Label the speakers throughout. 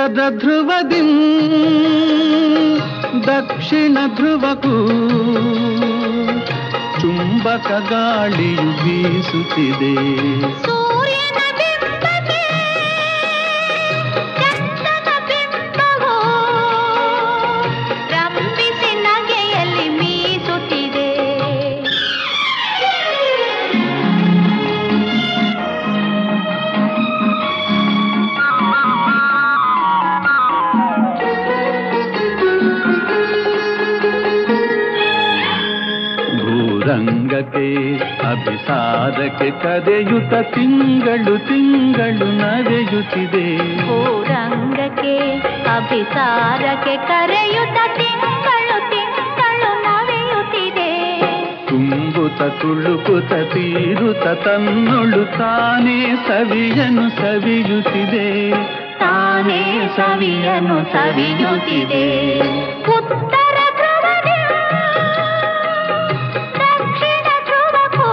Speaker 1: ಉತ್ತರದ ಧ್ರುವದಿ ದಕ್ಷಿಣ ಧ್ರುವಕ್ಕೂ ಚುಂಬಕ ಗಾಳಿಯು ಬೀಸುತ್ತಿದೆ
Speaker 2: ಸೂರ್ಯನ ಬಿಂಬಕ್ಕೆ ಚಂದ್ರನ ಬಿಂಬವು ರಂಭಿಸಿ ನಗೆಯಲ್ಲಿ ಮೀಸುತ್ತಿದೆ
Speaker 1: ಭೂರಂಗಕ್ಕೆ ಅಭಿಸಾರಕ್ಕೆ ಕರೆಯುತ್ತ ತಿಂಗಳು ತಿಂಗಳು ನಡೆಯುತ್ತಿದೆ
Speaker 2: ರಂಗಕ್ಕೆ ಅಭಿಸಾರಕ್ಕೆ ಕರೆಯುತ್ತ ತಿಂಗಳು ತಿಂಗಳು ನವೆಯುತ್ತಿದೆ
Speaker 1: ತುಂಬುತ್ತ ತುಳುಕುತ್ತ ತೀರುತ್ತ ತನ್ನೊಳು ತಾನೇ ಸವಿಯನು ಸವಿಯುತ್ತಿದೆ
Speaker 2: ತಾನೇ ಸವಿಯನು ಸವಿಯುತ್ತಿದೆ ಉತ್ತರ ಧ್ರುವದಿ ದಕ್ಷಿಣ ಧ್ರುವಕ್ಕೂ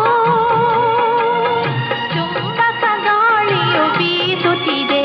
Speaker 2: ಚುಂಬಕ ಗಾಳಿಯು ಬೀಸುತ್ತಿದೆ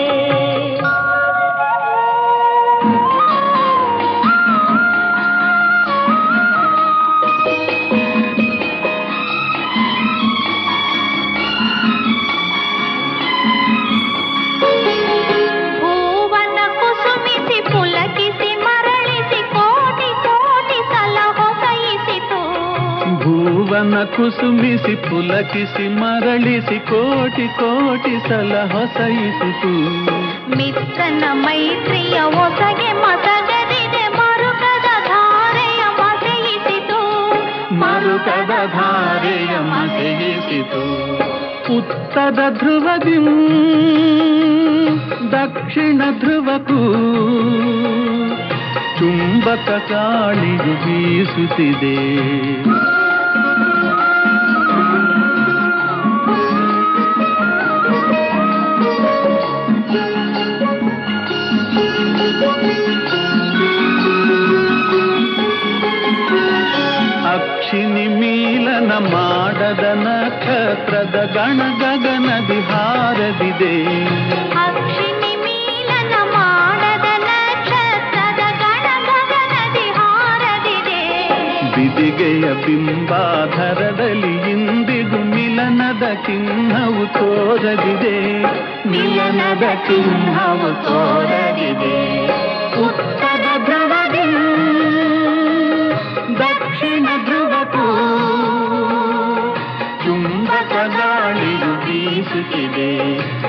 Speaker 2: ಹೂವನ್ನ ಕುಸುಮಿಸಿ ಪುಲಕಿಸಿ ಮರಳಿಸಿ ಕೋಟಿ ಕೋಟಿ ಸಲ ಹೊಸಯಿಸಿತು
Speaker 1: ಭುವನ ಕುಸುಮಿಸಿ ಪುಲಕಿಸಿ ಮರಳಿಸಿ ಕೋಟಿ ಕೋಟಿ ಸಲ ಹೊಸಯಿಸಿತು
Speaker 2: ಮಿತ್ರನ ಮೈತ್ರಿಯ ಒಸಗೆ ಮಸಗದಿದೆ ಮರುಕದ ಧಾರೆಯ ಮಸೆಯಿಸಿತು
Speaker 1: ಮರುಕದ ಧಾರೆಯ ಮಸೆಯಿಸಿತು ಉತ್ತರ ಧ್ರುವದಿ ದಕ್ಷಿಣ ಧ್ರುವಕ್ಕೂ ಚುಂಬಕ ಗಾಳಿಯು ಬೀಸುತ್ತಿದೆ ಅಕ್ಷಿನಿ ಮೀಲನ ಮಾಡದ ನಕ್ಷತ್ರದ ಗಣ ಗಗನದಿ ಹಾರದಿದೆ
Speaker 2: ಅಕ್ಷಿನಿ ಮೀಲನ ಮಾಡದ ನಕ್ಷತ್ರದ ಗಣ ಗಗನದಿ ಹಾರದಿದೆ
Speaker 1: ಬಿದಿಗೆಯ ಬಿಂಬಾಧರದಲ್ಲಿ ಇಂದಿಗೂ ಮಿಲನದ ಚಿಹ್ನವು ತೋರದಿದೆ ಮಿಲನದ ಚಿಹ್ನವು ತೋರದಿದೆ ಉತ್ತರ ಧ್ರುವದಿ ದಕ್ಷಿಣ ಧ್ರುವಕ್ಕೂ ಚುಂಬಕ ಗಾಳಿಯು ಬೀಸುತ್ತಿದೆ